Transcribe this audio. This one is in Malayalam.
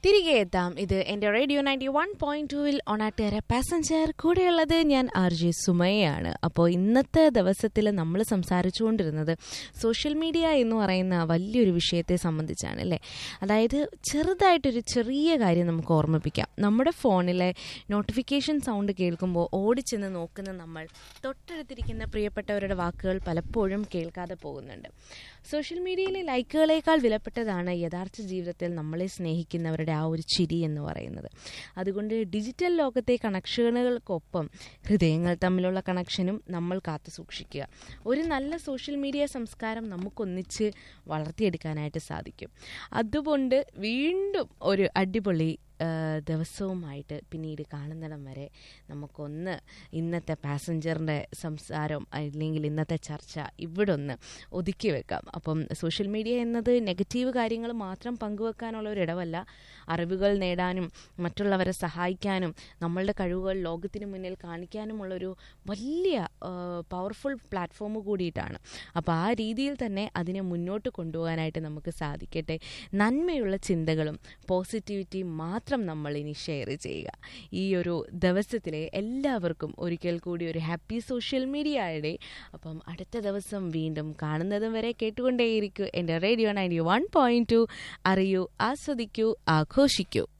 തിരികെ എത്താം ഇത് എൻ്റെ റേഡിയോ നയൻറ്റി വൺ പോയിന്റ് ടുവിൽ ഓണാട്ടുകാര പാസഞ്ചർ കൂടെയുള്ളത് ഞാൻ ആർ ജെ സുമയാണ് അപ്പോൾ ഇന്നത്തെ ദിവസത്തിൽ നമ്മൾ സംസാരിച്ചുകൊണ്ടിരുന്നത് സോഷ്യൽ മീഡിയ എന്ന് പറയുന്ന വലിയൊരു വിഷയത്തെ സംബന്ധിച്ചാണ് അല്ലേ അതായത് ചെറുതായിട്ടൊരു ചെറിയ കാര്യം നമുക്ക് ഓർമ്മിപ്പിക്കാം നമ്മുടെ ഫോണിലെ നോട്ടിഫിക്കേഷൻ സൗണ്ട് കേൾക്കുമ്പോൾ ഓടിച്ചെന്ന് നോക്കുന്ന നമ്മൾ തൊട്ടടുത്തിരിക്കുന്ന പ്രിയപ്പെട്ടവരുടെ വാക്കുകൾ പലപ്പോഴും കേൾക്കാതെ പോകുന്നുണ്ട് സോഷ്യൽ മീഡിയയിലെ ലൈക്കുകളേക്കാൾ വിലപ്പെട്ടതാണ് യഥാർത്ഥ ജീവിതത്തിൽ നമ്മളെ സ്നേഹിക്കുന്നവരുടെ ആ ഒരു ചിരി എന്ന് പറയുന്നത് അതുകൊണ്ട് ഡിജിറ്റൽ ലോകത്തെ കണക്ഷനുകൾക്കൊപ്പം ഹൃദയങ്ങൾ തമ്മിലുള്ള കണക്ഷനും നമ്മൾ കാത്തു സൂക്ഷിക്കുക ഒരു നല്ല സോഷ്യൽ മീഡിയ സംസ്കാരം നമുക്കൊന്നിച്ച് വളർത്തിയെടുക്കാനായിട്ട് സാധിക്കും അതുകൊണ്ട് വീണ്ടും ഒരു അടിപൊളി ആ, ദിവസവുമായിട്ട് പിന്നീട് കാണുന്നിടം വരെ നമുക്കൊന്ന് ഇന്നത്തെ പാസഞ്ചറിൻ്റെ സംസാരം അല്ലെങ്കിൽ ഇന്നത്തെ ചർച്ച ഇവിടെ ഒന്ന് ഒതുക്കി വെക്കാം അപ്പം സോഷ്യൽ മീഡിയ എന്നത് നെഗറ്റീവ് കാര്യങ്ങൾ മാത്രം പങ്കുവെക്കാനുള്ള ഒരു ഇടമല്ല അറിവുകൾ നേടാനും മറ്റുള്ളവരെ സഹായിക്കാനും നമ്മളുടെ കഴിവുകൾ ലോകത്തിന് മുന്നിൽ കാണിക്കാനുമുള്ളൊരു വലിയ പവർഫുൾ പ്ലാറ്റ്ഫോം കൂടിയിട്ടാണ് അപ്പോൾ ആ രീതിയിൽ തന്നെ അതിനെ മുന്നോട്ട് കൊണ്ടുപോകാനായിട്ട് നമുക്ക് സാധിക്കട്ടെ നന്മയുള്ള ചിന്തകളും പോസിറ്റിവിറ്റി മാത്രം നമ്മൾ ഇനി ഷെയർ ചെയ്യുക ഈ ഒരു ദിവസത്തിലെ എല്ലാവർക്കും ഒരിക്കൽ കൂടി ഒരു ഹാപ്പി സോഷ്യൽ മീഡിയ ഡേ അപ്പം അടുത്ത ദിവസം വീണ്ടും കാണുന്നതും വരെ കേട്ടുകൊണ്ടേയിരിക്കൂ എൻ്റെ radio ninety one point two അറിയൂ ആസ്വദിക്കൂ ആഘോഷിക്കൂ